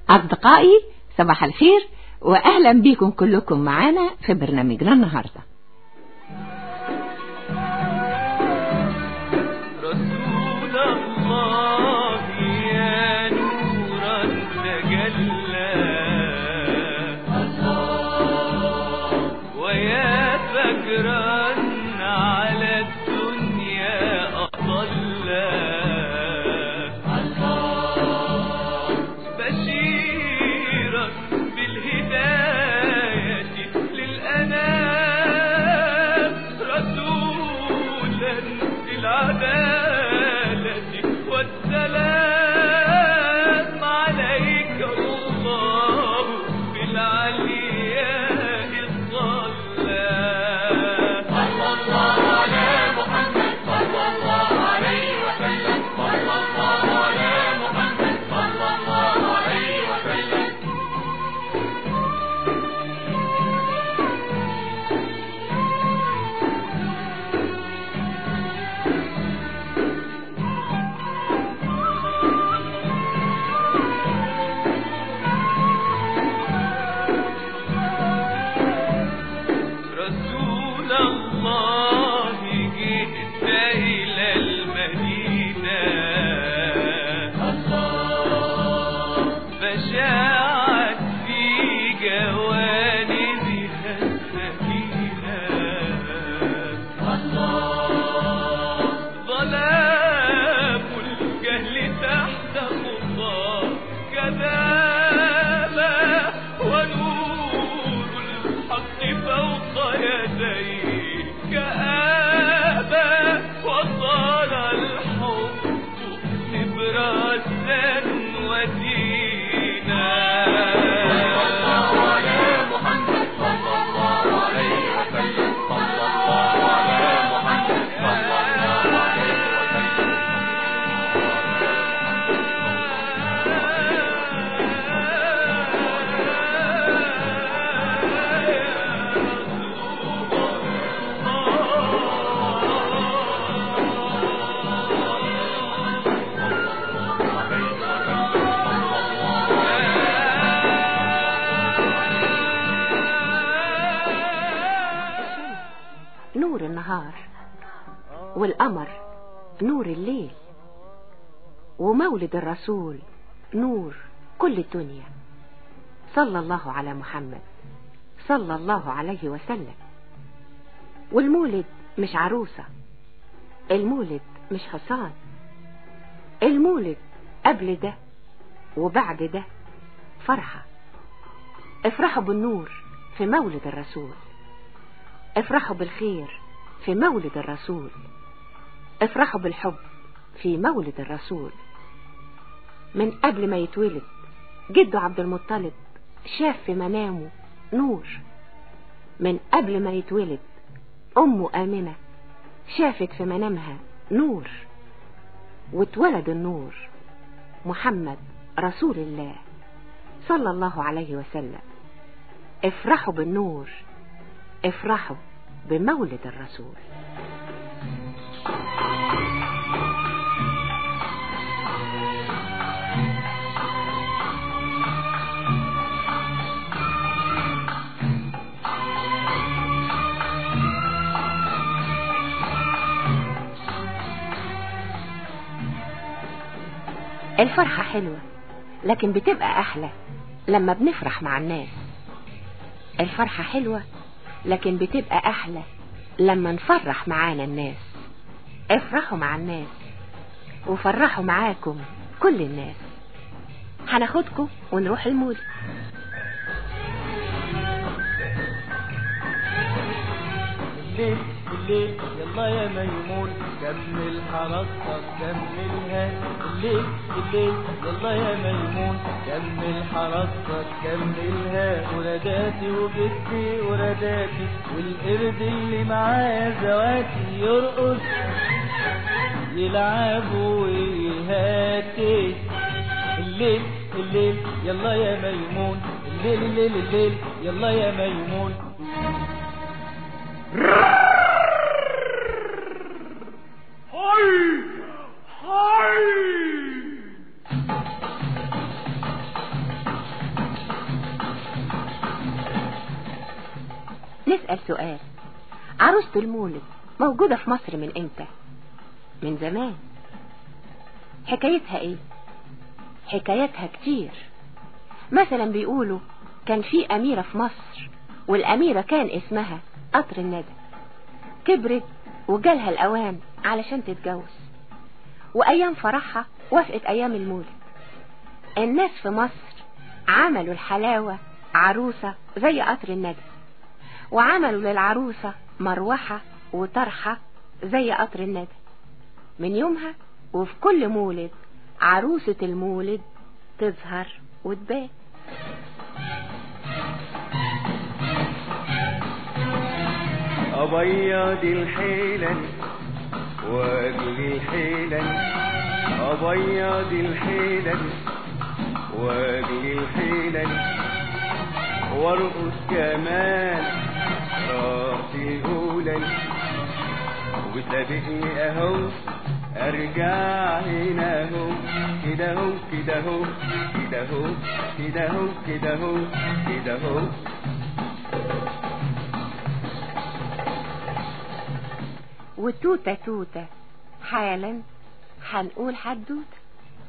أصدقائي صباح الخير وأهلا بكم كلكم معنا في برنامجنا النهاردة رسول الله يا نورا تجلى ويا فجرا على الدنيا أطلى بشيرا بالهداية للأنام رسولا للعدالة والسلام عليك الله بالعلياء الصلى صلى الله على محمد صلى الله عليه وسلم صلى الله على محمد صلى الله عليه وسلم رسول الله جئت إلى المدينة فشاعت في جوانبها السكينة ظلام الجهل تحت خطى كذابا ونور الحق فوق يديه كآبا وصار الحب نبراسا ودينا على محمد صلى الله عليه وسلم صلى الله على محمد صلى الله عليه نور النهار والقمر نور الليل ومولد الرسول نور كل الدنيا صلى الله على محمد صلى الله عليه وسلم والمولد مش عروسة المولد مش حصان المولد قبل ده وبعد ده فرحة افرحوا بالنور في مولد الرسول افرحوا بالخير في مولد الرسول افرحوا بالحب في مولد الرسول من قبل ما يتولد جده عبد المطلب شاف في منامه نور من قبل ما يتولد أمه آمنة شافت في منامها نور واتولد النور محمد رسول الله صلى الله عليه وسلم افرحوا بالنور افرحوا بمولد الرسول الفرحة حلوة لكن بتبقى أحلى لما بنفرح مع الناس الفرحة حلوة لكن بتبقى أحلى لما نفرح معانا الناس افرحوا مع الناس وفرحوا معاكم كل الناس هناخدكم ونروح المول الليل الليل يلا يا ميمون كمل حركتك كملها الليل الليل يلا يا ميمون كمل حركتك كملها ولاداتي وجدي ولاداتي والقرد اللي معاه زواتي يرقص يلعب ويهاتي الليل الليل يلا يا ميمون الليل الليل الليل يلا يا ميمون نسأل سؤال عروسة المولد موجودة في مصر من امتى من زمان حكايتها ايه حكايتها كتير مثلا بيقولوا كان في أميرة في مصر والأميرة كان اسمها قطر الندى كبرت وجالها الأوان علشان تتجوز وأيام فرحها وافقت أيام المولد الناس في مصر عملوا الحلاوة عروسة زي قطر الندى وعملوا للعروسة مروحة وطرحة زي قطر الندى من يومها وفي كل مولد عروسة المولد تظهر وتبان أبيض الحيلن واجلي الحيلن أبيض الحيلن واجلي الحيلن وارقص كمان راسي هولن وسابقني اهو ارجع هنا اهو كده اهو كده اهو كده اهو كده اهو كده اهو كده اهو وتوتة توتة حالا هنقول حدوتة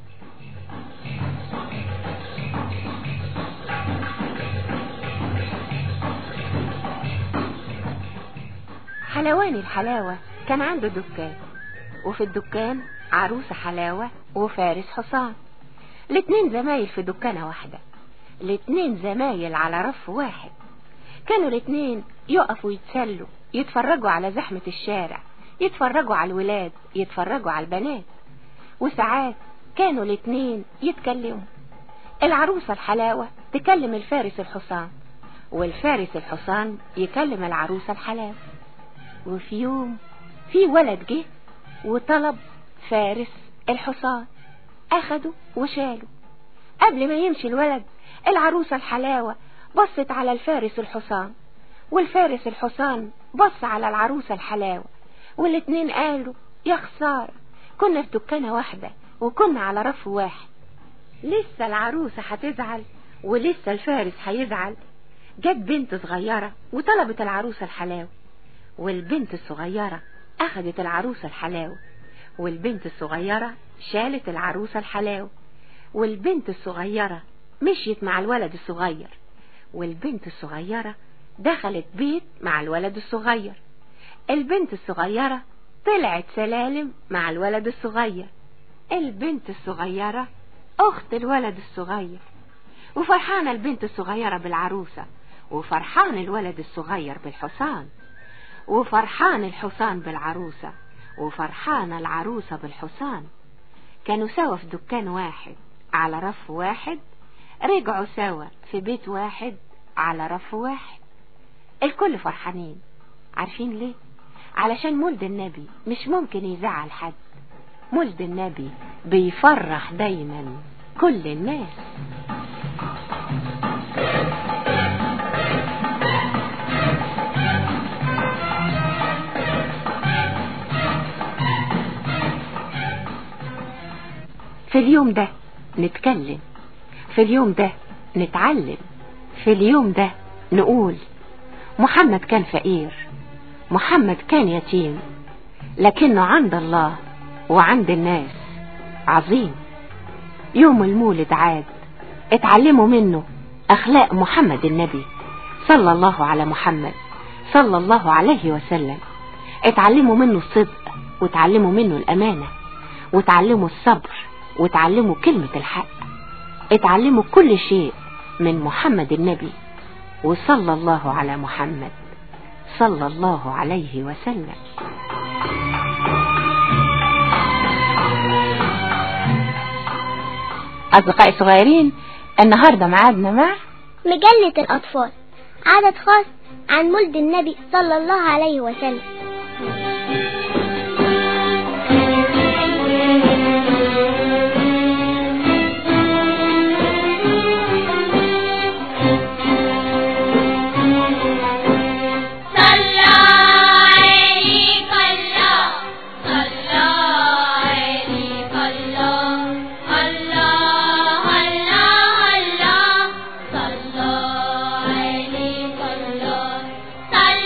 حلواني الحلاوة كان عنده دكان وفي الدكان عروسة حلاوة وفارس حصان الاتنين زمايل في دكانة واحدة الاتنين زمايل على رف واحد كانوا الاتنين يقفوا يتسلوا يتفرجوا على زحمة الشارع يتفرجوا على الولاد يتفرجوا على البنات وساعات كانوا الاتنين يتكلموا العروسة الحلاوة تكلم الفارس الحصان والفارس الحصان يكلم العروسة الحلاوة وفي يوم في ولد جه وطلب فارس الحصان أخده وشاله قبل ما يمشي الولد العروسة الحلاوة بصت على الفارس الحصان والفارس الحصان بص على العروسة الحلاوة والاتنين قالوا يا خسارة كنا في دكانة واحدة وكنا على رف واحد لسه العروسة هتزعل ولسه الفارس هيزعل جت بنت صغيرة وطلبت العروسة الحلاوة والبنت الصغيرة أخدت العروسة الحلاوة والبنت الصغيرة شالت العروسة الحلاوة والبنت الصغيرة مشيت مع الولد الصغير والبنت الصغيرة دخلت بيت مع الولد الصغير البنت الصغيرة طلعت سلالم مع الولد الصغير البنت الصغيرة أخت الولد الصغير وفرحانة البنت الصغيرة بالعروسة وفرحان الولد الصغير بالحصان وفرحان الحصان بالعروسة وفرحان العروسة بالحصان كانوا سوا في دكان واحد على رف واحد رجعوا سوا في بيت واحد على رف واحد الكل فرحانين عارفين ليه علشان مولد النبي مش ممكن يزعل حد مولد النبي بيفرح دايما كل الناس في اليوم ده نتكلم في اليوم ده نتعلم في اليوم ده نقول محمد كان فقير محمد كان يتيم لكنه عند الله وعند الناس عظيم يوم المولد عاد اتعلموا منه أخلاق محمد النبي صلى الله على محمد صلى الله عليه وسلم اتعلموا منه الصدق وتعلموا منه الأمانة وتعلموا الصبر وتعلموا كلمة الحق اتعلموا كل شيء من محمد النبي وصلى الله على محمد صلى الله عليه وسلم أصدقائي الصغيرين النهاردة معادنا مع مجلة الأطفال عدد خاص عن مولد النبي صلى الله عليه وسلم صلى عليك الله صلى عليك الله الله الله الله صلى عليك الله صلى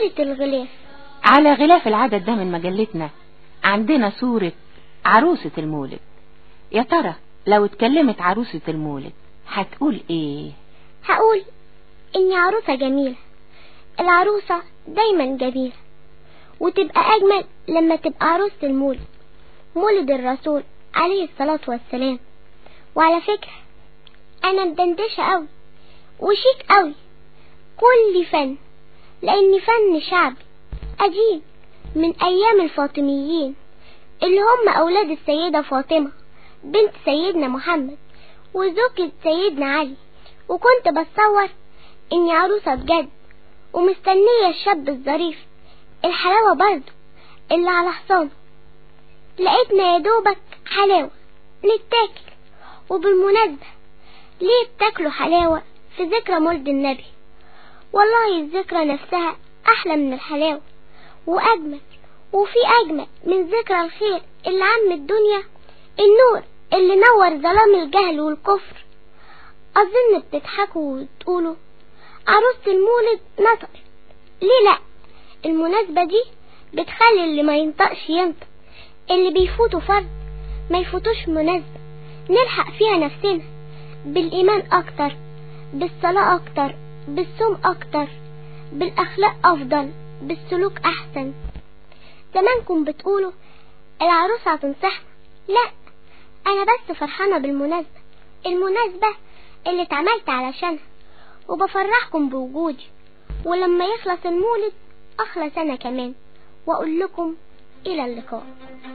صورة الغلاف على غلاف العدد ده من مجلتنا عندنا صورة عروسة المولد يا ترى لو اتكلمت عروسة المولد هتقول ايه هقول إني عروسة جميلة العروسة دايما جميلة وتبقى أجمل لما تبقى عروسة المولد مولد الرسول عليه الصلاة والسلام وعلى فكرة أنا مدندشة أوي وشيك أوي كل فن لأن فن شعبي قديم من أيام الفاطميين اللي هم أولاد السيدة فاطمة بنت سيدنا محمد وزوجة سيدنا علي وكنت بتصور إني عروسة بجد ومستنية الشاب الظريف الحلاوة برضه اللي على حصانه لقيتنا يا دوبك حلاوة نتاكل وبالمناسبة ليه بتاكلوا حلاوة في ذكرى مولد النبي والله الذكرى نفسها أحلى من الحلاوة وأجمل وفي أجمل من ذكرى الخير اللي عم الدنيا النور اللي نور ظلام الجهل والكفر أظن بتضحكوا وتقولوا عروسة المولد نطقت ليه لأ المناسبة دي بتخلي اللي ما ينطقش ينطق اللي بيفوتوا فرد ما يفوتوش مناسبة نلحق فيها نفسنا بالإيمان أكتر بالصلاة أكتر بالصوم أكتر بالأخلاق أفضل بالسلوك أحسن زمانكم بتقولوا العروسة هتنصحنا لا أنا بس فرحانة بالمناسبة المناسبة اللي اتعملت علشانها وبفرحكم بوجودي ولما يخلص المولد أخلص أنا كمان وأقول لكم إلى اللقاء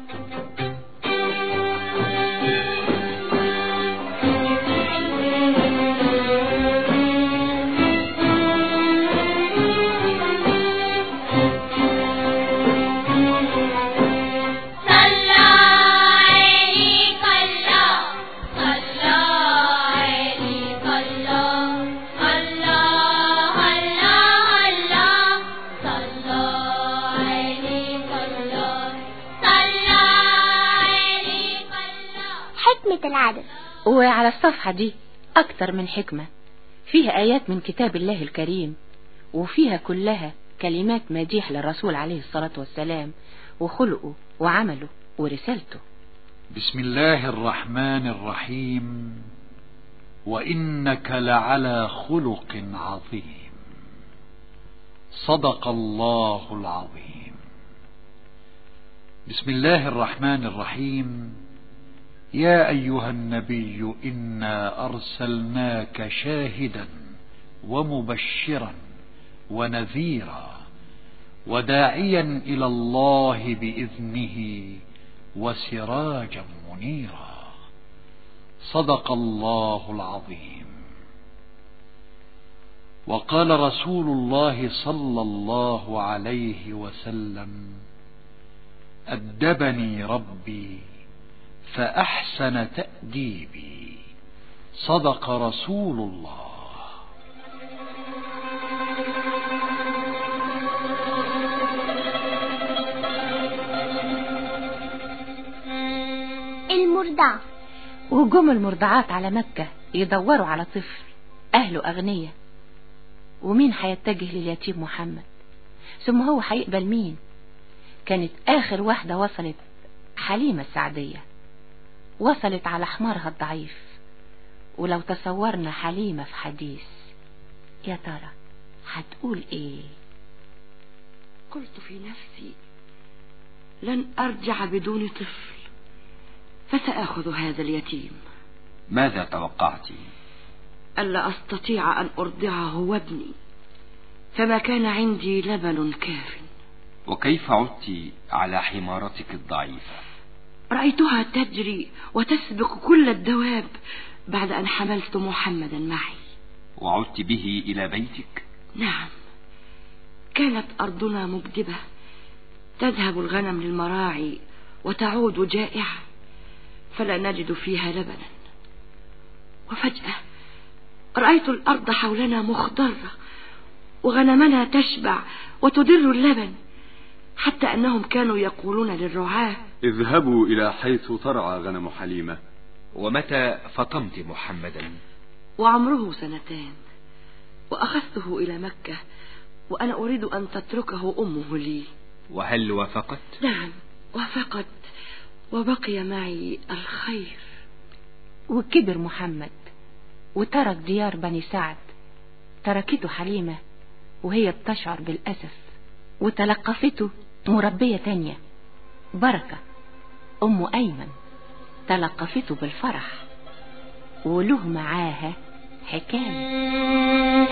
صلى عليك الله صلى عليك الله الله الله الله صلى عليك الله صلى عليك الله حكمة العدد وعلى الصفحة دي أكتر من حكمة فيها آيات من كتاب الله الكريم وفيها كلها كلمات مديح للرسول عليه الصلاة والسلام وخلقه وعمله ورسالته بسم الله الرحمن الرحيم وإنك لعلى خلق عظيم صدق الله العظيم بسم الله الرحمن الرحيم يا أيها النبي إنا أرسلناك شاهدا ومبشرا ونذيرا وداعيا إلى الله بإذنه وسراجا منيرا صدق الله العظيم وقال رسول الله صلى الله عليه وسلم أدبني ربي فأحسن تأديبي صدق رسول الله المرضعة وجم المرضعات على مكة يدوروا على طفل أهله أغنية ومين هيتجه لليتيم محمد ثم هو هيقبل مين كانت آخر واحدة وصلت حليمة السعدية وصلت على حمارها الضعيف ولو تصورنا حليمة في حديث يا ترى هتقول ايه قلت في نفسي لن أرجع بدون طفل فسآخذ هذا اليتيم ماذا توقعت ألا أستطيع أن أرضعه وابني فما كان عندي لبن كاف وكيف عدت على حمارتك الضعيفة رأيتها تجري وتسبق كل الدواب بعد أن حملت محمدا معي وعدت به إلى بيتك نعم كانت أرضنا مجدبة تذهب الغنم للمراعي وتعود جائعة فلا نجد فيها لبنا وفجأة رأيت الأرض حولنا مخضرة وغنمنا تشبع وتدر اللبن حتى أنهم كانوا يقولون للرعاة اذهبوا إلى حيث ترعى غنم حليمة ومتى فطمت محمدا وعمره سنتان وأخذته إلى مكة وأنا أريد أن تتركه أمه لي وهل وافقت نعم وفقط وبقي معي الخير وكبر محمد وترك ديار بني سعد تركته حليمة وهي بتشعر بالأسف وتلقفته مربية تانية بركة أم أيمن تلقفته بالفرح وله معاها حكاية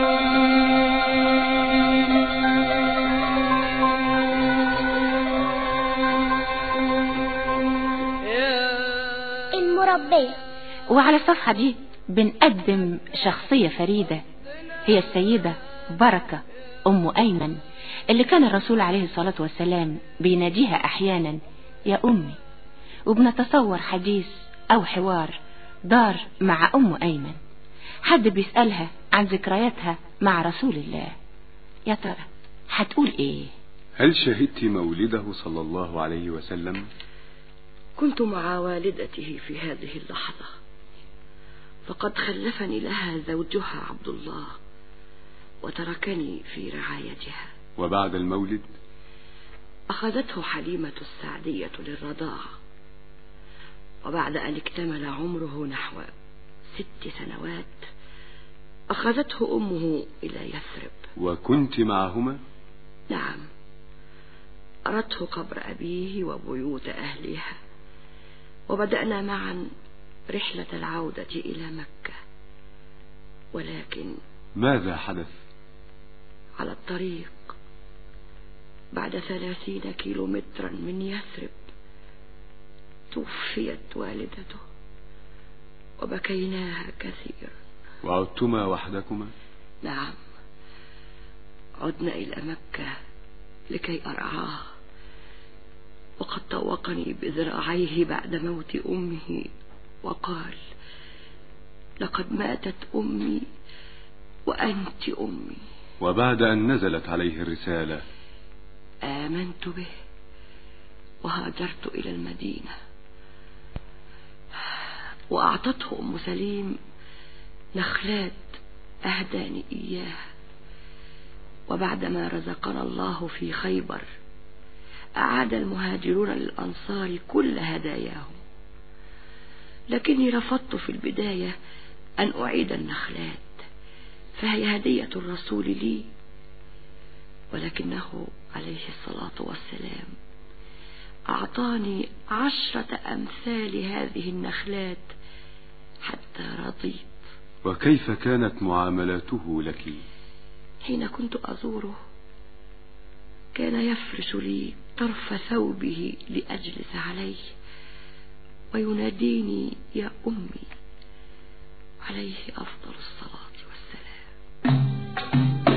المربية وعلى الصفحة دي بنقدم شخصية فريدة هي السيدة بركة أم أيمن اللي كان الرسول عليه الصلاة والسلام بيناديها أحيانا يا أمي وبنتصور حديث أو حوار دار مع أم أيمن حد بيسألها عن ذكرياتها مع رسول الله يا ترى هتقول إيه هل شهدت مولده صلى الله عليه وسلم كنت مع والدته في هذه اللحظة فقد خلفني لها زوجها عبد الله وتركني في رعايتها وبعد المولد أخذته حليمة السعدية للرضاعة وبعد أن اكتمل عمره نحو ست سنوات أخذته أمه إلى يثرب وكنت معهما نعم أردت قبر أبيه وبيوت أهلها وبدأنا معا رحلة العودة إلى مكة ولكن ماذا حدث على الطريق بعد ثلاثين كيلو مترا من يثرب توفيت والدته وبكيناها كثيرا وعدتما وحدكما نعم عدنا إلى مكة لكي أرعاه وقد طوقني بذراعيه بعد موت أمه وقال لقد ماتت أمي وأنت أمي وبعد أن نزلت عليه الرسالة آمنت به وهاجرت إلى المدينة وأعطته أم سليم نخلات أهداني إياها وبعدما رزقنا الله في خيبر أعاد المهاجرون للأنصار كل هداياهم لكني رفضت في البداية أن أعيد النخلات فهي هدية الرسول لي ولكنه عليه الصلاة والسلام أعطاني عشرة أمثال هذه النخلات حتى رضيت وكيف كانت معاملته لك حين كنت أزوره كان يفرش لي طرف ثوبه لأجلس عليه ويناديني يا أمي عليه أفضل الصلاة والسلام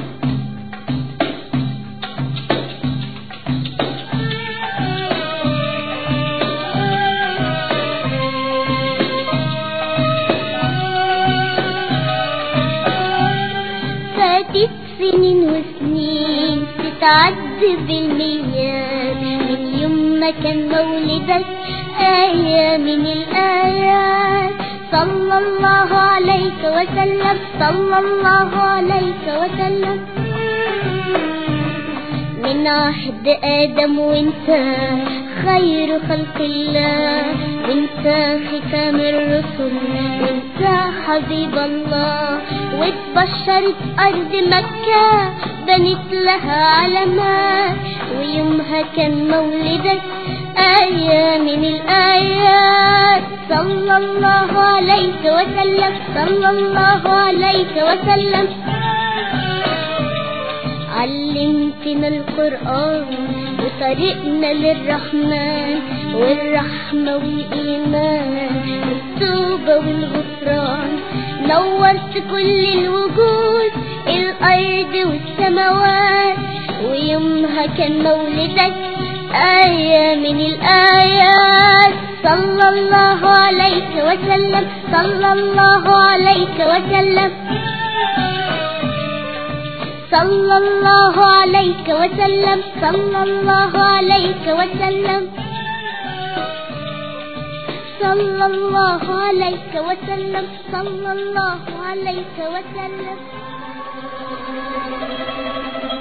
فاتت سنين وسنين تتعد بالميات من يوم ما كان مولدك آية من الآيات صلى الله عليك وسلم صلى الله عليك وسلم من عهد آدم وانت خير خلق الله وانت ختام الرسل وانت حبيب الله واتبشرت أرض مكة بنت لها علامات ويومها كان مولدك آية من الآيات صلى الله عليك وسلم صلى الله عليك وسلم علمتنا القرآن وطريقنا للرحمن والرحمة والإيمان والتوبة والغفران نورت كل الوجود الأرض والسماوات ويومها كان مولدك آية من الآيات صلى الله عليك وسلم صلى الله عليك وسلم صلى الله عليك وسلم صلى الله عليك وسلم صلى الله عليك وسلم صلى الله عليك وسلم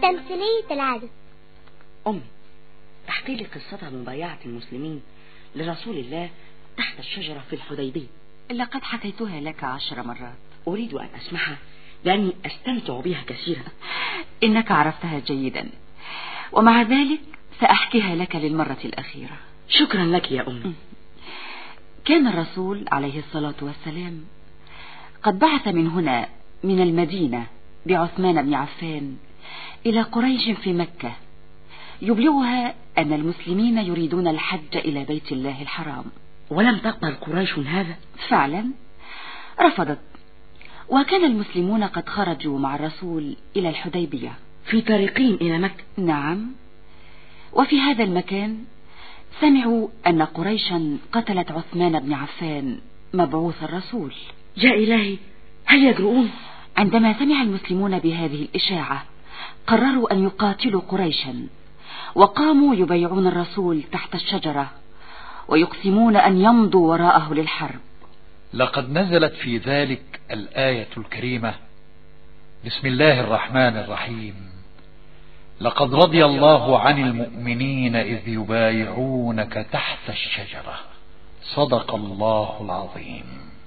تمثيلية العدد أمي احكي لي قصة مبايعة المسلمين لرسول الله تحت الشجرة في الحديبية لقد حكيتها لك عشر مرات أريد أن أسمعها لأني أستمتع بها كثيرا إنك عرفتها جيدا ومع ذلك سأحكيها لك للمرة الأخيرة شكرا لك يا أمي كان الرسول عليه الصلاة والسلام قد بعث من هنا من المدينة بعثمان بن عفان إلى قريش في مكة يبلغها أن المسلمين يريدون الحج إلى بيت الله الحرام ولم تقبل قريش هذا فعلا رفضت وكان المسلمون قد خرجوا مع الرسول إلى الحديبية في طريقهم إلى مكة نعم وفي هذا المكان سمعوا أن قريشا قتلت عثمان بن عفان مبعوث الرسول يا إلهي هل يجرؤون عندما سمع المسلمون بهذه الإشاعة قرروا أن يقاتلوا قريشا وقاموا يبايعون الرسول تحت الشجرة ويقسمون أن يمضوا وراءه للحرب لقد نزلت في ذلك الآية الكريمة بسم الله الرحمن الرحيم لقد رضي الله عن المؤمنين إذ يبايعونك تحت الشجرة صدق الله العظيم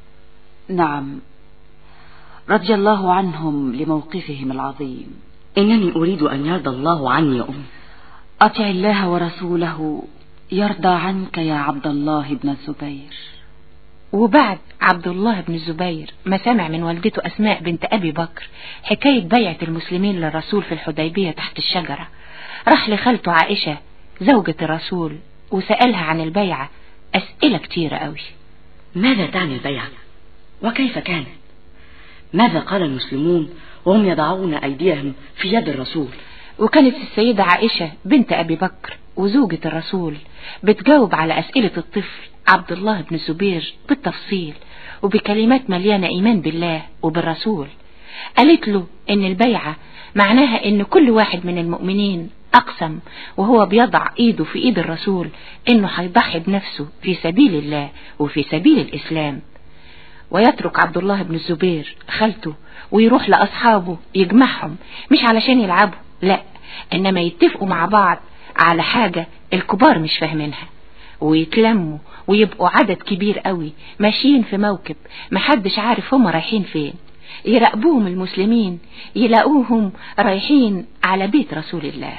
نعم رضي الله عنهم لموقفهم العظيم إنني أريد أن يرضى الله عني يا أمي أطع الله ورسوله يرضى عنك يا عبد الله بن الزبير وبعد عبد الله بن الزبير ما سمع من والدته أسماء بنت أبي بكر حكاية بيعة المسلمين للرسول في الحديبية تحت الشجرة راح لخالته عائشة زوجة الرسول وسألها عن البيعة أسئلة كتيرة قوي ماذا تعني البيعة وكيف كانت ماذا قال المسلمون وهم يضعون أيديهم في يد الرسول وكانت السيدة عائشة بنت أبي بكر وزوجة الرسول بتجاوب على أسئلة الطفل عبد الله بن الزبير بالتفصيل وبكلمات مليانة إيمان بالله وبالرسول قالت له إن البيعة معناها إن كل واحد من المؤمنين أقسم وهو بيضع إيده في إيد الرسول إنه هيضحي بنفسه في سبيل الله وفي سبيل الإسلام ويترك عبد الله بن الزبير خالته ويروح لأصحابه يجمعهم مش علشان يلعبوا لا إنما يتفقوا مع بعض على حاجة الكبار مش فاهمينها ويتلموا ويبقوا عدد كبير قوي ماشيين في موكب محدش عارف هما رايحين فين يراقبوهم المسلمين يلاقوهم رايحين على بيت رسول الله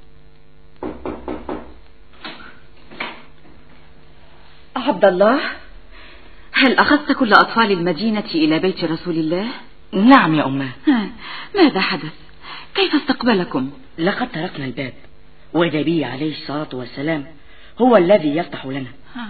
عبد الله هل أخذت كل أطفال المدينة إلى بيت رسول الله؟ نعم يا أمه ها، ماذا حدث؟ كيف استقبلكم؟ لقد تركنا الباب والنبي عليه الصلاة والسلام هو الذي يفتح لنا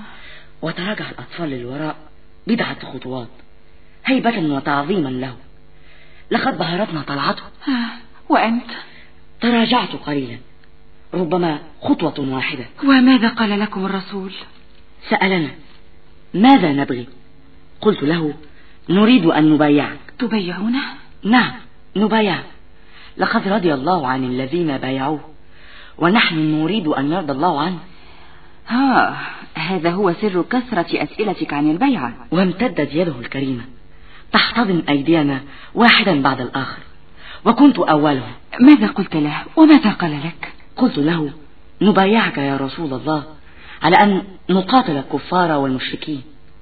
وتراجع الأطفال للوراء بضعة خطوات هيبة وتعظيما له لقد بهرتنا طلعته ها، وأنت؟ تراجعت قليلا ربما خطوة واحدة وماذا قال لكم الرسول؟ سألنا ماذا نبغي قلت له نريد أن نبايعك تبيعونه؟ نعم نبايع لقد رضي الله عن الذين بايعوه ونحن نريد أن يرضى الله عنه ها هذا هو سر كثرة أسئلتك عن البيعة وامتدت يده الكريمة تحتضن أيدينا واحدا بعد الآخر وكنت أولهم ماذا قلت له وماذا قال لك قلت له نبايعك يا رسول الله على أن نقاتل الكفار والمشركين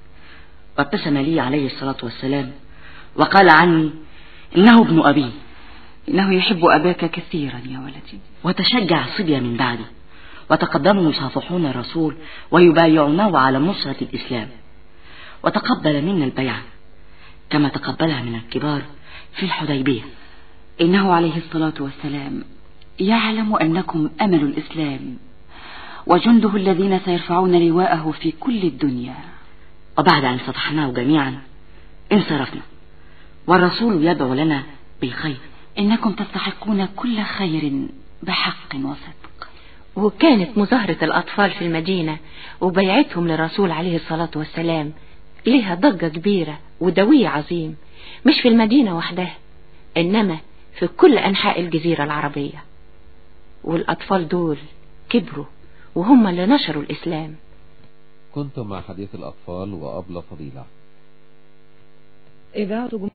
وابتسم لي عليه الصلاة والسلام وقال عني إنه ابن أبي إنه يحب أباك كثيرا يا ولدي وتشجع الصبية من بعدي وتقدموا يصافحون الرسول ويبايعونه على نصرة الإسلام وتقبل منا البيعة كما تقبلها من الكبار في الحديبية إنه عليه الصلاة والسلام يعلم أنكم أمل الإسلام وجنده الذين سيرفعون لواءه في كل الدنيا وبعد أن فتحناه جميعا انصرفنا والرسول يدعو لنا بالخير إنكم تستحقون كل خير بحق وصدق وكانت مظاهرة الأطفال في المدينة وبيعتهم للرسول عليه الصلاة والسلام لها ضجة كبيرة ودوية عظيم مش في المدينة وحدها إنما في كل أنحاء الجزيرة العربية والأطفال دول كبروا وهم اللي نشروا الإسلام كنتم مع حديث الأطفال وأبلة فضيلة إذاعة